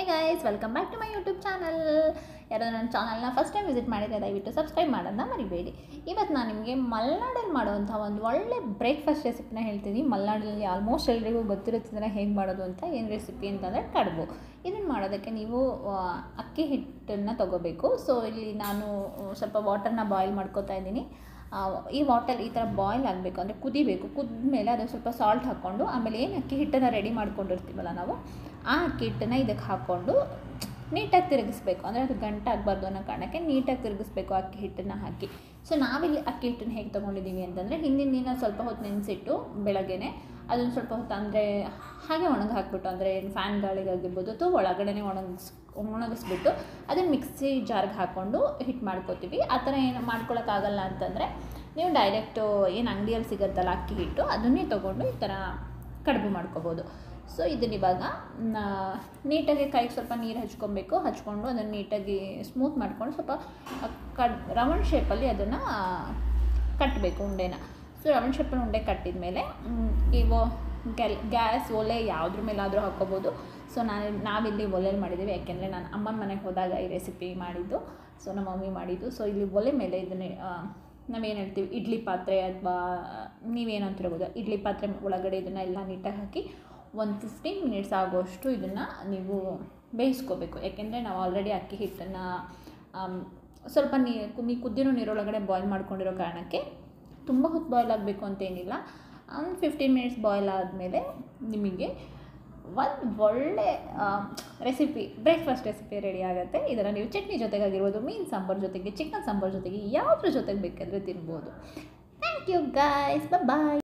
guys welcome back to my YouTube channel ಯಾರೋ ನನ್ನ ಚಾನಲ್ನ ಫಸ್ಟ್ ಟೈಮ್ ವಿಸಿಟ್ ಮಾಡಿದರೆ ದಯವಿಟ್ಟು ಸಬ್ಸ್ಕ್ರೈಬ್ ಮಾಡೋದನ್ನ ಮರಿಬೇಡಿ ಇವತ್ತು ನಾನು ನಿಮಗೆ ಮಲೆನಾಡಲ್ಲಿ ಮಾಡುವಂಥ ಒಂದು ಒಳ್ಳೆ ಬ್ರೇಕ್ಫಾಸ್ಟ್ ರೆಸಿಪಿನ ಹೇಳ್ತೀನಿ ಮಲೆನಾಡಲ್ಲಿ ಆಲ್ಮೋಸ್ಟ್ ಎಲ್ರಿಗೂ ಗೊತ್ತಿರುತ್ತಂದರೆ ಹೇಗೆ ಮಾಡೋದು ಅಂತ ಏನು ರೆಸಿಪಿ ಅಂತಂದರೆ ಕಡುಬು ಇದನ್ನು ಮಾಡೋದಕ್ಕೆ ನೀವು ಆ, ಅಕ್ಕಿ ಹಿಟ್ಟನ್ನು ತೊಗೋಬೇಕು ಸೊ ಇಲ್ಲಿ ನಾನು ಸ್ವಲ್ಪ ವಾಟರ್ನ ಬಾಯ್ಲ್ ಮಾಡ್ಕೋತಾ ಇದ್ದೀನಿ ಆ, ಈ ವಾಟರ್ ಈ ಥರ ಬಾಯ್ಲ್ ಆಗಬೇಕು ಅಂದರೆ ಕುದಿಬೇಕು ಕುದ್ಮೇಲೆ ಅದು ಸ್ವಲ್ಪ ಸಾಲ್ಟ್ ಹಾಕ್ಕೊಂಡು ಆಮೇಲೆ ಏನು ಅಕ್ಕಿ ಹಿಟ್ಟನ್ನು ರೆಡಿ ಮಾಡ್ಕೊಂಡಿರ್ತೀವಲ್ಲ ನಾವು ಆ ಅಕ್ಕಿ ಹಿಟ್ಟನ್ನು ಇದಕ್ಕೆ ಹಾಕ್ಕೊಂಡು ನೀಟಾಗಿ ತಿರುಗಿಸ್ಬೇಕು ಅಂದರೆ ಅದು ಗಂಟು ಆಗಬಾರ್ದು ಅನ್ನೋ ಕಾರಣಕ್ಕೆ ನೀಟಾಗಿ ತಿರುಗಿಸ್ಬೇಕು ಅಕ್ಕಿ ಹಿಟ್ಟನ್ನು ಹಾಕಿ ಸೊ ನಾವಿಲ್ಲಿ ಅಕ್ಕಿ ಹಿಟ್ಟನ್ನು ಹೇಗೆ ತೊಗೊಂಡಿದ್ದೀವಿ ಅಂತಂದರೆ ಹಿಂದಿನ ದಿನ ಸ್ವಲ್ಪ ಹೊತ್ತು ನೆನೆಸಿಟ್ಟು ಬೆಳಗ್ಗೆನೆ ಅದನ್ನು ಸ್ವಲ್ಪ ಹೊತ್ತು ಅಂದರೆ ಹಾಗೆ ಒಣಗಿ ಹಾಕ್ಬಿಟ್ಟು ಅಂದರೆ ಫ್ಯಾನ್ ಗಾಳಿಗಾಗಿರ್ಬೋದು ಅಥವಾ ಒಳಗಡೆ ಒಣಗಿಸ್ ಒಣಗಿಸ್ಬಿಟ್ಟು ಅದನ್ನು ಮಿಕ್ಸಿ ಜಾರ್ಗೆ ಹಾಕ್ಕೊಂಡು ಹಿಟ್ಟು ಮಾಡ್ಕೋತೀವಿ ಆ ಥರ ಏನು ಮಾಡ್ಕೊಳಕ್ಕಾಗಲ್ಲ ಅಂತಂದರೆ ನೀವು ಡೈರೆಕ್ಟು ಏನು ಅಂಗಡಿಯಲ್ಲಿ ಸಿಗುತ್ತಲ್ಲ ಅಕ್ಕಿ ಹಿಟ್ಟು ಅದನ್ನೇ ತೊಗೊಂಡು ಈ ಥರ ಕಡುಬು ಮಾಡ್ಕೋಬೋದು ಸೊ ಇದನ್ನ ಇವಾಗ ನಾ- ನೀಟಾಗಿ ಕೈಗೆ ಸ್ವಲ್ಪ ನೀರು ಹಚ್ಕೊಬೇಕು ಹಚ್ಕೊಂಡು ಅದನ್ನು ನೀಟಾಗಿ ಸ್ಮೂತ್ ಮಾಡ್ಕೊಂಡು ಸ್ವಲ್ಪ ಕಡ್ ರೌಂಡ್ ಶೇಪಲ್ಲಿ ಅದನ್ನು ಕಟ್ಟಬೇಕು ಉಂಡೆನ ಸೊ ರೌಂಡ್ ಶೇಪಲ್ಲಿ ಉಂಡೆ ಕಟ್ಟಿದ ಮೇಲೆ ಇವು ಗ್ಯಾಲ್ ಗ್ಯಾಸ್ ಒಲೆ ಯಾವುದ್ರ ಮೇಲಾದರೂ ಹಾಕ್ಕೋಬೋದು ಸೊ ನಾನು ನಾವಿಲ್ಲಿ ಒಲೆಯಲ್ಲಿ ಮಾಡಿದ್ದೀವಿ ಯಾಕೆಂದರೆ ನಾನು ಅಮ್ಮನ ಮನೆಗೆ ಹೋದಾಗ ಈ ರೆಸಿಪಿ ಮಾಡಿದ್ದು ಸೊ ನಮ್ಮ ಮಮ್ಮಿ ಮಾಡಿದ್ದು ಸೊ ಇಲ್ಲಿ ಒಲೆ ಮೇಲೆ ಇದನ್ನೇ ಆ, ನಾವೇನು ಹೇಳ್ತೀವಿ ಇಡ್ಲಿ ಪಾತ್ರೆ ಅಥವಾ ನೀವೇನು ಅಂತ ಹೇಳ್ಬೋದು ಇಡ್ಲಿ ಪಾತ್ರೆ ಒಳಗಡೆ ಇದನ್ನು ಎಲ್ಲ ನೀಟಾಗಿ ಹಾಕಿ ಒಂದು ಫಿಫ್ಟೀನ್ ಮಿನಿಟ್ಸ್ ಆಗೋಷ್ಟು ಇದನ್ನು ನೀವು ಬೇಯಿಸ್ಕೋಬೇಕು ಯಾಕೆಂದರೆ ನಾವು ಆಲ್ರೆಡಿ ಅಕ್ಕಿ ಹಿಟ್ಟನ್ನು ಆಮ್, ಸ್ವಲ್ಪ ನೀ ನೀ ಕುದ್ದಿರೋ ನೀರೊಳಗಡೆ ಬಾಯ್ಲ್ ಮಾಡ್ಕೊಂಡಿರೋ ಕಾರಣಕ್ಕೆ ತುಂಬ ಹೊತ್ತು ಬಾಯ್ಲ್ ಆಗಬೇಕು ಅಂತೇನಿಲ್ಲ ಒಂದು ಫಿಫ್ಟೀನ್ ಮಿನಿಟ್ಸ್ ಬಾಯ್ಲ್ ಆದಮೇಲೆ ನಿಮಗೆ ಒಂದು ಒಳ್ಳೆ ರೆಸಿಪಿ ಬ್ರೇಕ್ಫಾಸ್ಟ್ ರೆಸಿಪಿ ರೆಡಿ ಆಗುತ್ತೆ ಇದನ್ನು ನೀವು ಚಟ್ನಿ ಜೊತೆಗಾಗಿರ್ಬೋದು ಮೀನು ಸಾಂಬಾರು ಜೊತೆಗೆ ಚಿಕನ್ ಸಾಂಬಾರು ಜೊತೆಗೆ ಯಾವುದ್ರ ಜೊತೆಗೆ ಬೇಕಾದರೆ ತಿನ್ಬೋದು ಥ್ಯಾಂಕ್ ಯು ಗಾಯ್ಸ್ ಬಾಯ್